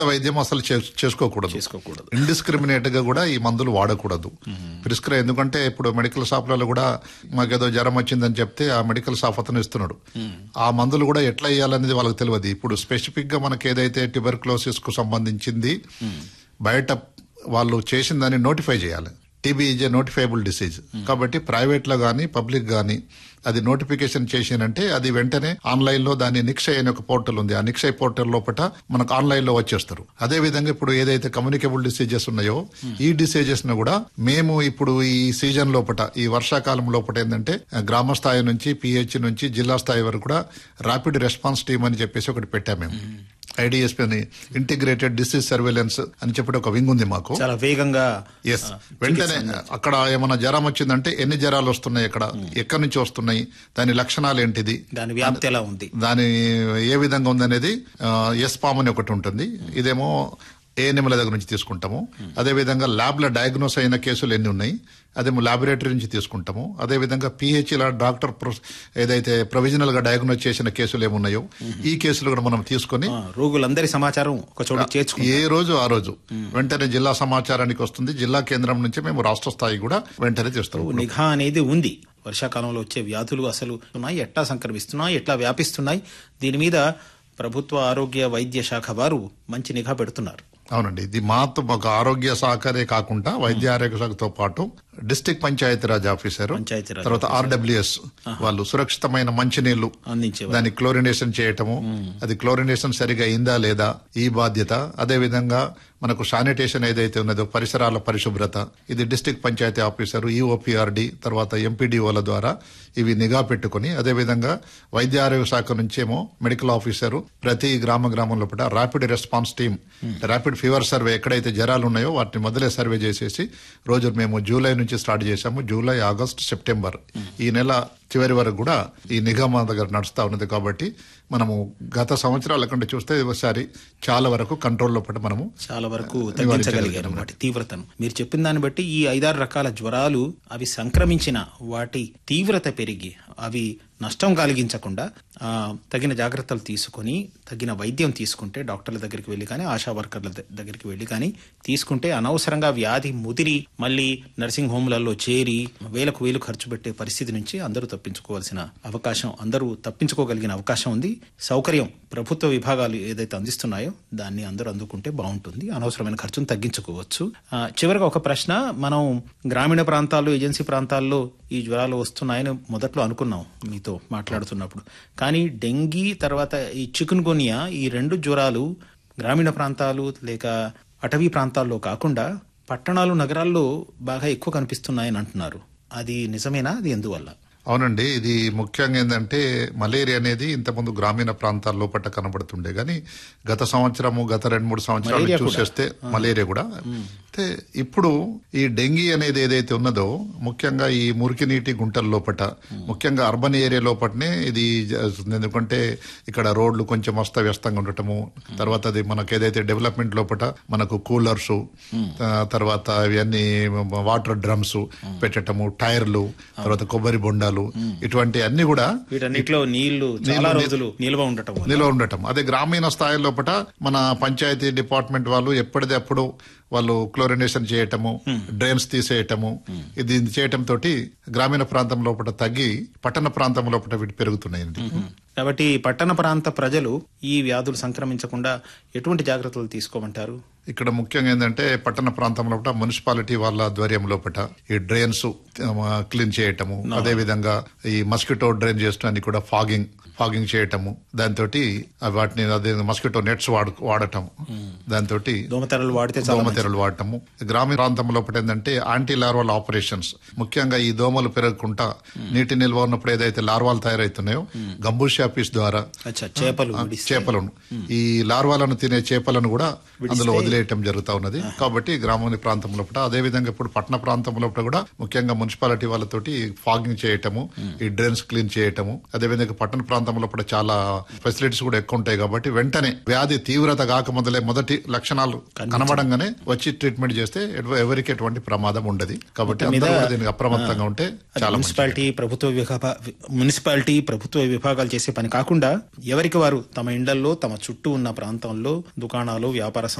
వైద్యం అసలు చే- చేసుకోకూడదు చేసుకోకూడదు ఇండిస్క్రిమినేట్ గా కూడా ఈ మందులు వాడకూడదు ప్రిస్క్రై ఎందుకంటే ఇప్పుడు మెడికల్ షాపులలో కూడా మాకేదో జ్వరం వచ్చిందని చెప్తే ఆ మెడికల్ షాప్ అతను ఇస్తున్నాడు ఆ మందులు కూడా ఎట్లా ఇవ్వాలనేది వాళ్ళకి తెలియదు ఇప్పుడు స్పెసిఫిక్ గా మనకి ఏదైతే ట్యూబర్క్లోసిస్ కు సంబంధించింది బయట వాళ్ళు చేసిన దాన్ని నోటిఫై చేయాలి TB is a notifiable disease కాబట్టి ప్రైవేట్ లో గానీ పబ్లిక్ గానీ అది నోటిఫికేషన్ చేసినంటే అది వెంటనే ఆన్లైన్ లో దాని నిక్షయ్ అనే ఒక పోర్టల్ ఉంది ఆ నిక్షయ్ పోర్టల్ లోపల మనకు ఆన్లైన్ లో వచ్చేస్తారు అదే విధంగా ఇప్పుడు ఏదైతే కమ్యూనికేబుల్ డిసీజెస్ ఉన్నాయో ఈ డిసీజెస్ ను కూడా మేము ఇప్పుడు ఈ సీజన్ లోపల ఈ వర్షాకాలం లోపల ఏంటంటే గ్రామ స్థాయి నుంచి పిహెచ్ నుంచి జిల్లా స్థాయి వరకు కూడా ర్యాపిడ్ రెస్పాన్స్ టీమ్ అని చెప్పేసి ఒకటి పెట్టాం మేము ఐడిఎస్పీ అని ఇంటిగ్రేటెడ్ డిసీజ్ సర్వేలెన్స్ అని చెప్పి ఒక వింగ్ ఉంది మాకు చాలా వేగంగా ఎస్ వెంటనే అక్కడ ఏమైనా జ్వరం వచ్చిందంటే ఎన్ని జ్వరాలు వస్తున్నాయి అక్కడ ఎక్కడి నుంచి వస్తున్నాయి దాని లక్షణాలు ఏంటిది దాని వ్యాప్తి ఎలా ఉంది దాని ఏ విధంగా ఉందనేది ఎస్ పామ్ అని ఒకటి ఉంటుంది ఇదేమో ఏఎన్ఎంల దగ్గర నుంచి తీసుకుంటాము అదే విధంగా ల్యాబ్ లో డయాగ్నోస్ అయిన కేసులు ఎన్ని ఉన్నాయి అదేమో లాబొరేటరీ నుంచి తీసుకుంటాము అదే విధంగా పిహెచ్ల డాక్టర్ ప్రొ- ఏదైతే ప్రొవిజనల్ గా డయాగ్నోస్ చేసిన కేసులు ఏమున్నాయో ఈ కేసులు కూడా మనం తీసుకొని ఆ, రోగులందరి సమాచారం ఒక చోట చేర్చుకుంటాం ఏ రోజు ఆ రోజు వెంటనే జిల్లా సమాచారానికి వస్తుంది జిల్లా కేంద్రం నుంచి మేము రాష్ట్ర స్థాయి కూడా వెంటనే చేస్తాం నిఘా అనేది ఉంది వర్షాకాలంలో వచ్చే వ్యాధులు అసలు ఉన్నాయి ఎట్లా సంక్రమిస్తున్నాయి ఎట్లా వ్యాపిస్తున్నాయి దీని మీద ప్రభుత్వ ఆరోగ్య వైద్య శాఖ వారు మంచి నిఘా పెడుతున్నారు అవునండి ఇది మాతో ఒక ఆరోగ్య సహకారే కాకుండా వైద్య ఆరోగ్య శాఖతో పాటు డిస్ట్రిక్ట్ పంచాయతీరాజ్ ఆఫీసర్ పంచాయతీరాజ్ తర్వాత ఆర్డబ్ల్యూఎస్ వాళ్ళు సురక్షితమైన మంచినీళ్లు అందించేవారు దాన్ని క్లోరినేషన్ చేయటము అది క్లోరినేషన్ సరిగా అయిందా లేదా ఈ బాధ్యత అదే విధంగా మనకు శానిటేషన్ ఏదైతే ఉన్నదో పరిసరాల పరిశుభ్రత ఇది డిస్ట్రిక్ట్ పంచాయతీ ఆఫీసర్ ఈఓపీఆర్డి తర్వాత ఎంపీడీఓల ద్వారా ఇవి నిఘా పెట్టుకుని అదే విధంగా వైద్య ఆరోగ్య శాఖ నుంచేమో మెడికల్ ఆఫీసర్ ప్రతి గ్రామ గ్రామంలో కూడా rapid response team rapid fever survey ఎక్కడైతే జ్వరాలు ఉన్నాయో వాటిని మొదలే సర్వే చేసేసి రోజు మేము జూలై నుంచి స్టార్ట్ చేశాము జూలై ఆగస్ట్ సెప్టెంబర్ ఈ నెల చివరి వరకు కూడా ఈ నిఘా మా దగ్గర నడుస్తా ఉన్నది కాబట్టి మనము గత సంవత్సరాల కంటే చూస్తే ఒకసారి చాలా వరకు కంట్రోల్లో పడి మనము చాలా వరకు తగ్గించగలిగారు వాటి తీవ్రతను మీరు చెప్పిన దాన్ని బట్టి ఈ ఐదారు రకాల జ్వరాలు అవి సంక్రమించిన వాటి తీవ్రత పెరిగి అవి నష్టం కలిగించకుండా ఆ, తగిన జాగ్రత్తలు తీసుకొని తగిన వైద్యం తీసుకుంటే డాక్టర్ల దగ్గరికి వెళ్ళి కానీ ఆశా వర్కర్ల ద- దగ్గరికి వెళ్ళి కానీ తీసుకుంటే అనవసరంగా వ్యాధి ముదిరి మళ్ళీ నర్సింగ్ హోమ్లలో చేరి వేలకు వేలు ఖర్చు పెట్టే పరిస్థితి నుంచి అందరూ తప్పించుకోవాల్సిన అవకాశం అందరూ తప్పించుకోగలిగిన అవకాశం ఉంది సౌకర్యం ప్రభుత్వ విభాగాలు ఏదైతే అందిస్తున్నాయో దాన్ని అందరూ అందుకుంటే బాగుంటుంది అనవసరమైన ఖర్చును తగ్గించుకోవచ్చు ఆ, చివరిగా ఒక ప్రశ్న మనం గ్రామీణ ప్రాంతాల్లో ఏజెన్సీ ప్రాంతాల్లో ఈ జ్వరాలు వస్తున్నాయని మొదట్లో అనుకున్నాం మీతో మాట్లాడుతున్నప్పుడు కానీ డెంగీ తర్వాత ఈ చికున్ గునియా ఈ రెండు జ్వరాలు గ్రామీణ ప్రాంతాలు లేక అటవీ ప్రాంతాల్లో కాకుండా పట్టణాలు నగరాల్లో బాగా ఎక్కువ కనిపిస్తున్నాయని అంటున్నారు అది నిజమేనా అది ఎందువల్ల అవునండి ఇది ముఖ్యంగా ఏంటంటే మలేరియా అనేది ఇంతకుముందు గ్రామీణ ప్రాంతాల లోపల కనబడుతుండే గానీ గత సంవత్సరము గత రెండు మూడు సంవత్సరాలు మలేరియా కూడా. చూసేస్తే మలేరియా కూడా అయితే ఇప్పుడు ఈ డెంగీ అనేది ఏదైతే ఉన్నదో ముఖ్యంగా ఈ మురికి నీటి గుంటల లోపట ముఖ్యంగా అర్బన్ ఏరియా లోపటనే ఇది జరుగుతుంది. ఎందుకంటే ఇక్కడ రోడ్లు కొంచెం అస్తవ్యస్తంగా ఉండటము తర్వాత అది మనకు ఏదైతే డెవలప్మెంట్ లోపట మనకు కూలర్స్ తర్వాత ఇవన్నీ వాటర్ డ్రమ్స్ పెట్టటము టైర్లు తర్వాత కొబ్బరి బొండాలు ఇటువంటి అన్ని కూడా వీటన్నిటిలో నీళ్లు చాలా రోజులు నిల్వ ఉండటం వల్ల. నిల్వ ఉండటం అదే గ్రామీణ స్థాయి లోపల మన పంచాయతీ డిపార్ట్మెంట్ వాళ్ళు ఎప్పటిదప్పుడు వాళ్ళు క్లోరినేషన్ చేయటము డ్రైన్స్ తీసేయటము ఇది చేయటం తోటి గ్రామీణ ప్రాంతం లోపల తగ్గి పట్టణ ప్రాంతం లోపల వీటి పెరుగుతున్నాయండి కాబట్టి పట్టణ ప్రాంత ప్రజలు ఈ వ్యాధులు సంక్రమించకుండా ఎటువంటి జాగ్రత్తలు తీసుకోమంటారు ఇక్కడ ముఖ్యంగా ఏంటంటే పట్టణ ప్రాంతం లోపల మున్సిపాలిటీ వాళ్ళ ఆధ్వర్యం లోపల ఈ డ్రైన్స్ క్లీన్ చేయటము అదే విధంగా ఈ మస్కిటో డ్రైన్ చేయడానికి కూడా ఫాగింగ్ ఫాగింగ్ చేయటము దాంతో వాటిని అదే మస్కిటో నెట్స్ వాడు వాడటం దాంతో దోమతెరలు వాడితే చాలా మంచిది. దోమతెరలు వాడటము గ్రామీణ ప్రాంతం లోపల ఏంటంటే యాంటీ లార్వల్ ఆపరేషన్స్ ముఖ్యంగా ఈ దోమలు పెరగకుండా నీటి నిల్వ ఉన్నప్పుడు ఏదైతే లార్వాలు తయారవుతున్నాయో గంబూషి ఆఫీస్ ద్వారా అచ్చా చేపలు ఆ, విడిస్తే చేపలను ఈ లార్వాలను తినే చేపలను కూడా అందులో వదిలి వదిలేయటం జరుగుతా ఉన్నది కాబట్టి గ్రామీణ ప్రాంతం లోపల అదే విధంగా ఇప్పుడు పట్టణ ప్రాంతం లోపల కూడా ముఖ్యంగా మున్సిపాలిటీ వాళ్ళతోటి ఫాగింగ్ చేయటము ఈ డ్రైన్స్ క్లీన్ చేయటము అదే విధంగా పట్టణ ప్రాంతం లోపల చాలా ఫెసిలిటీస్ కూడా ఎక్కువ ఉంటాయి కాబట్టి వెంటనే వ్యాధి తీవ్రత కాక మొదలే మొదటి లక్షణాలు కనబడంగానే వచ్చి ట్రీట్మెంట్ చేస్తే ఎవ- ఎవరికి ఎటువంటి ప్రమాదం ఉండదు కాబట్టి అందరూ కూడా దీనికి అప్రమత్తంగా ఉంటే అది చాలా మంచిది. మున్సిపాలిటీ ప్రభుత్వ విభాగ మున్సిపాలిటీ ప్రభుత్వ విభాగాలు చేసే పని కాకుండా ఎవరికి వారు తమ ఇండ్లలో తమ చుట్టూ ఉన్న ప్రాంతంలో దుకాణాలు వ్యాపార